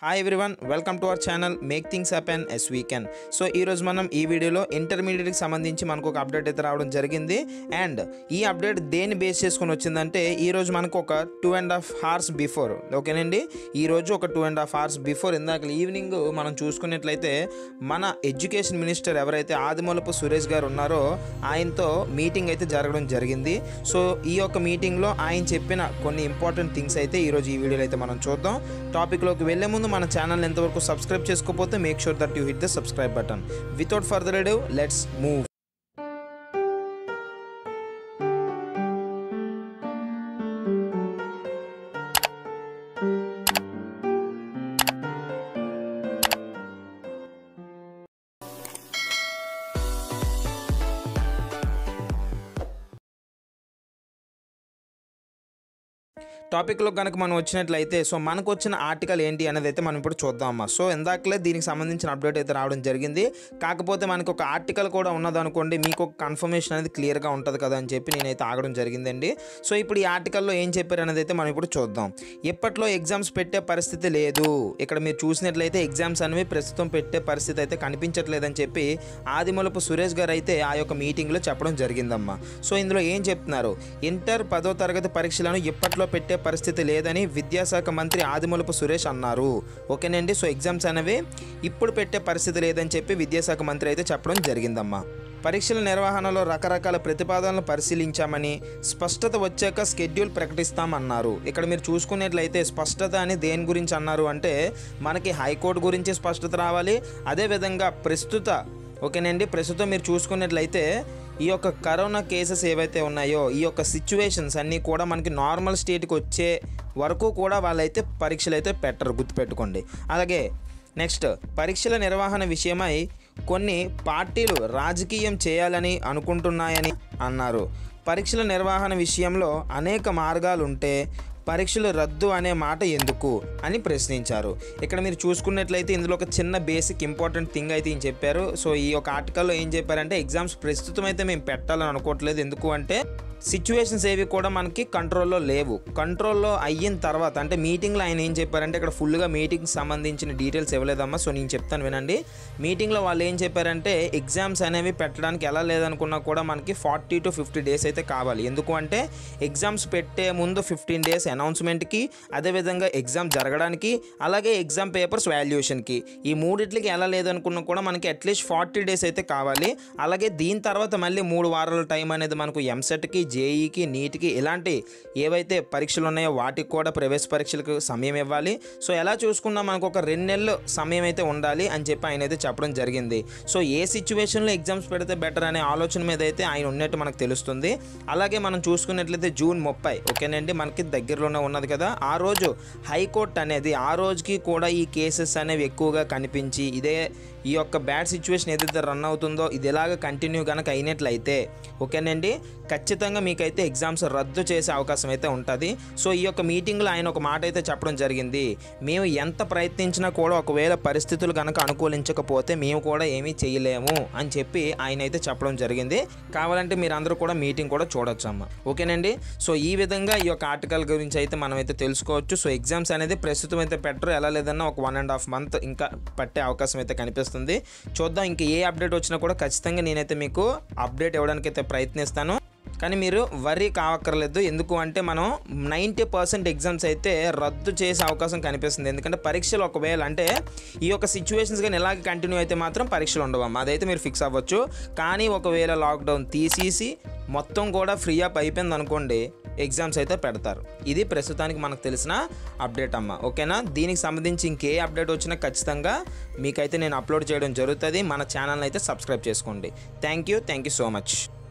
hi everyone welcome to our channel make things happen as weekend so ఈరోజు మనం ఈ వీడియోలో ఇంటర్మీడియట్కి సంబంధించి మనకు ఒక అప్డేట్ అయితే రావడం జరిగింది అండ్ ఈ అప్డేట్ దేని బేస్ చేసుకొని వచ్చిందంటే ఈరోజు మనకు ఒక two and half hours before ఓకేనండి ఈరోజు ఒక two and half hours before ఇందాక ఈవినింగ్ మనం చూసుకున్నట్లయితే మన ఎడ్యుకేషన్ మినిస్టర్ ఎవరైతే ఆదిమూలపు సురేష్ గారు ఉన్నారో ఆయనతో మీటింగ్ అయితే జరగడం జరిగింది సో ఈ యొక్క మీటింగ్లో ఆయన చెప్పిన కొన్ని ఇంపార్టెంట్ థింగ్స్ అయితే ఈరోజు ఈ వీడియోలో అయితే మనం చూద్దాం టాపిక్లోకి వెళ్ళే ముందు మన ఛానల్ ఎంతవరకు సబ్స్క్రైబ్ చేసుకోకపోతే make sure that you hit the subscribe button without further ado let's move టాపిక్లో కనుక మనం వచ్చినట్లయితే సో మనకు వచ్చిన ఆర్టికల్ ఏంటి అనేది అయితే మనం ఇప్పుడు చూద్దామమ్మా సో ఇందాకలే దీనికి సంబంధించిన అప్డేట్ అయితే రావడం జరిగింది కాకపోతే మనకు ఒక ఆర్టికల్ కూడా ఉన్నదనుకోండి మీకు ఒక కన్ఫర్మేషన్ అనేది క్లియర్గా ఉంటుంది కదా అని చెప్పి నేనైతే ఆగడం జరిగిందండి సో ఇప్పుడు ఈ ఆర్టికల్లో ఏం చెప్పారు అనేది అయితే మనం ఇప్పుడు చూద్దాం ఇప్పట్లో ఎగ్జామ్స్ పెట్టే పరిస్థితి లేదు ఇక్కడ మీరు చూసినట్లయితే ఎగ్జామ్స్ అనేవి ప్రస్తుతం పెట్టే పరిస్థితి అయితే కనిపించట్లేదని చెప్పి ఆదిమూలపు సురేష్ గారు అయితే ఆ యొక్క మీటింగ్లో చెప్పడం జరిగిందమ్మా సో ఇందులో ఏం చెప్తున్నారు ఇంటర్ పదో తరగతి పరీక్షలను ఇప్పట్లో పెట్టే పరిస్థితి లేదని విద్యాశాఖ మంత్రి ఆదిమూలపు సురేష్ అన్నారు ఓకేనండి సో ఎగ్జామ్స్ అనేవి ఇప్పుడు పెట్టే పరిస్థితి లేదని చెప్పి విద్యాశాఖ మంత్రి అయితే చెప్పడం జరిగిందమ్మా పరీక్షల నిర్వహణలో రకరకాల ప్రతిపాదనలు పరిశీలించామని స్పష్టత వచ్చాక స్కెడ్యూల్ ప్రకటిస్తామన్నారు ఇక్కడ మీరు చూసుకున్నట్లయితే స్పష్టత అని దేని గురించి అన్నారు అంటే మనకి హైకోర్టు గురించి స్పష్టత రావాలి అదేవిధంగా ప్రస్తుత ఓకేనండి ప్రస్తుతం మీరు చూసుకున్నట్లయితే ఈ యొక్క కరోనా కేసెస్ ఏవైతే ఉన్నాయో ఈ యొక్క సిచ్యువేషన్స్ అన్నీ కూడా మనకి నార్మల్ స్టేట్కి వచ్చే వరకు కూడా వాళ్ళైతే పరీక్షలు అయితే పెట్టరు గుర్తుపెట్టుకోండి అలాగే నెక్స్ట్ పరీక్షల నిర్వహణ విషయమై కొన్ని పార్టీలు రాజకీయం చేయాలని అనుకుంటున్నాయని అన్నారు పరీక్షల నిర్వహణ విషయంలో అనేక మార్గాలు ఉంటే పరీక్షలు రద్దు అనే మాట ఎందుకు అని ప్రశ్నించారు ఇక్కడ మీరు చూసుకున్నట్లయితే ఇందులో ఒక చిన్న బేసిక్ ఇంపార్టెంట్ థింగ్ అయితే ఈయన చెప్పారు సో ఈ యొక్క ఆర్టికల్లో ఏం చెప్పారంటే ఎగ్జామ్స్ ప్రస్తుతం అయితే మేము పెట్టాలని అనుకోవట్లేదు ఎందుకు అంటే సిచ్యువేషన్స్ ఏవి కూడా మనకి కంట్రోల్లో లేవు కంట్రోల్లో అయిన తర్వాత అంటే మీటింగ్లో ఆయన ఏం చెప్పారంటే ఇక్కడ ఫుల్గా మీటింగ్కి సంబంధించిన డీటెయిల్స్ ఇవ్వలేదమ్మా సో నేను చెప్తాను వినండి మీటింగ్లో వాళ్ళు ఏం చెప్పారంటే ఎగ్జామ్స్ అనేవి పెట్టడానికి ఎలా లేదనుకున్నా కూడా మనకి ఫార్టీ టు ఫిఫ్టీ డేస్ అయితే కావాలి ఎందుకు అంటే ఎగ్జామ్స్ పెట్టే ముందు ఫిఫ్టీన్ డేస్ అనౌన్స్మెంట్కి అదేవిధంగా ఎగ్జామ్ జరగడానికి అలాగే ఎగ్జామ్ పేపర్స్ వాల్యుయేషన్కి ఈ మూడిట్లకి ఎలా లేదనుకున్నా కూడా మనకి అట్లీస్ట్ ఫార్టీ డేస్ అయితే కావాలి అలాగే దీని తర్వాత మళ్ళీ మూడు వారాల టైం అనేది మనకు ఎంసెట్కి జేఈకి నీట్కి ఇలాంటి ఏవైతే పరీక్షలు ఉన్నాయో వాటికి కూడా ప్రవేశ పరీక్షలకు సమయం ఇవ్వాలి సో ఎలా చూసుకున్నా మనకు ఒక రెండు నెలలు సమయం అయితే ఉండాలి అని చెప్పి ఆయన అయితే చెప్పడం జరిగింది సో ఏ సిచ్యువేషన్లో ఎగ్జామ్స్ పెడితే బెటర్ అనే ఆలోచన మీద అయితే ఆయన ఉన్నట్టు మనకు తెలుస్తుంది అలాగే మనం చూసుకున్నట్లయితే జూన్ ముప్పై ఓకేనండి మనకి దగ్గరలోనే ఉన్నది కదా ఆ రోజు హైకోర్టు అనేది ఆ రోజుకి కూడా ఈ కేసెస్ అనేవి ఎక్కువగా కనిపించి ఇదే ఈ యొక్క బ్యాడ్ సిచ్యువేషన్ ఏదైతే రన్ అవుతుందో ఇది ఎలాగ కంటిన్యూ కనుక అయినట్లయితే ఓకేనండి ఖచ్చితంగా మీకైతే ఎగ్జామ్స్ రద్దు చేసే అవకాశం అయితే ఉంటుంది సో ఈ యొక్క మీటింగ్లో ఆయన ఒక మాట అయితే చెప్పడం జరిగింది మేము ఎంత ప్రయత్నించినా కూడా ఒకవేళ పరిస్థితులు కనుక అనుకూలించకపోతే మేము కూడా ఏమీ చేయలేము అని చెప్పి ఆయన అయితే చెప్పడం జరిగింది కావాలంటే మీరు అందరూ కూడా మీటింగ్ కూడా చూడొచ్చు అమ్మ ఓకేనండి సో ఈ విధంగా ఈ యొక్క ఆర్టికల్ గురించి అయితే మనం అయితే తెలుసుకోవచ్చు సో ఎగ్జామ్స్ అనేది ప్రస్తుతం అయితే పెట్టరు ఎలా లేదన్నా ఒక వన్ అండ్ హాఫ్ మంత్ ఇంకా పట్టే అవకాశం అయితే కనిపిస్తుంది చూద్దాం ఇంకా ఏ అప్డేట్ వచ్చినా కూడా ఖచ్చితంగా నేనైతే మీకు అప్డేట్ ఇవ్వడానికి అయితే ప్రయత్నిస్తాను కానీ మీరు వర్రీ కావక్కర్లేదు ఎందుకు అంటే మనం నైంటీ పర్సెంట్ ఎగ్జామ్స్ అయితే రద్దు చేసే అవకాశం కనిపిస్తుంది ఎందుకంటే పరీక్షలు ఒకవేళ అంటే ఈ యొక్క సిచ్యువేషన్స్ కానీ ఇలాగే కంటిన్యూ అయితే మాత్రం పరీక్షలు ఉండవమ్మా అదైతే మీరు ఫిక్స్ అవ్వచ్చు కానీ ఒకవేళ లాక్డౌన్ తీసేసి మొత్తం కూడా ఫ్రీ అప్ అయిపోయింది అనుకోండి ఎగ్జామ్స్ అయితే పెడతారు ఇది ప్రస్తుతానికి మనకు తెలిసిన అప్డేట్ అమ్మ ఓకేనా దీనికి సంబంధించి ఇంకే అప్డేట్ వచ్చినా ఖచ్చితంగా మీకైతే నేను అప్లోడ్ చేయడం జరుగుతుంది మన ఛానల్ని అయితే సబ్స్క్రైబ్ చేసుకోండి thank you thank you so much